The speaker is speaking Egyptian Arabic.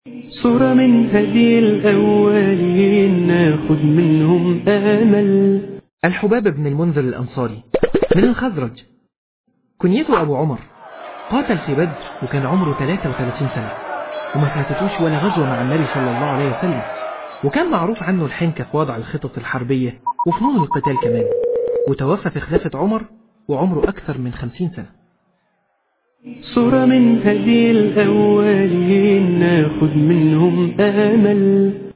صورة من هدي الأولين ناخد منهم آمل الحباب بن المنذر الأنصاري من الخزرج كنيته أبو عمر قاتل في بدر وكان عمره 33 سنة وما فاتتوش ولا غزوة مع النبي صلى الله عليه وسلم وكان معروف عنه الحنكة في وضع الخطط الحربية وفنون القتال كمان وتوفى في خلافة عمر وعمره أكثر من 50 سنة صورة من هدي الأولين ناخد منهم آمل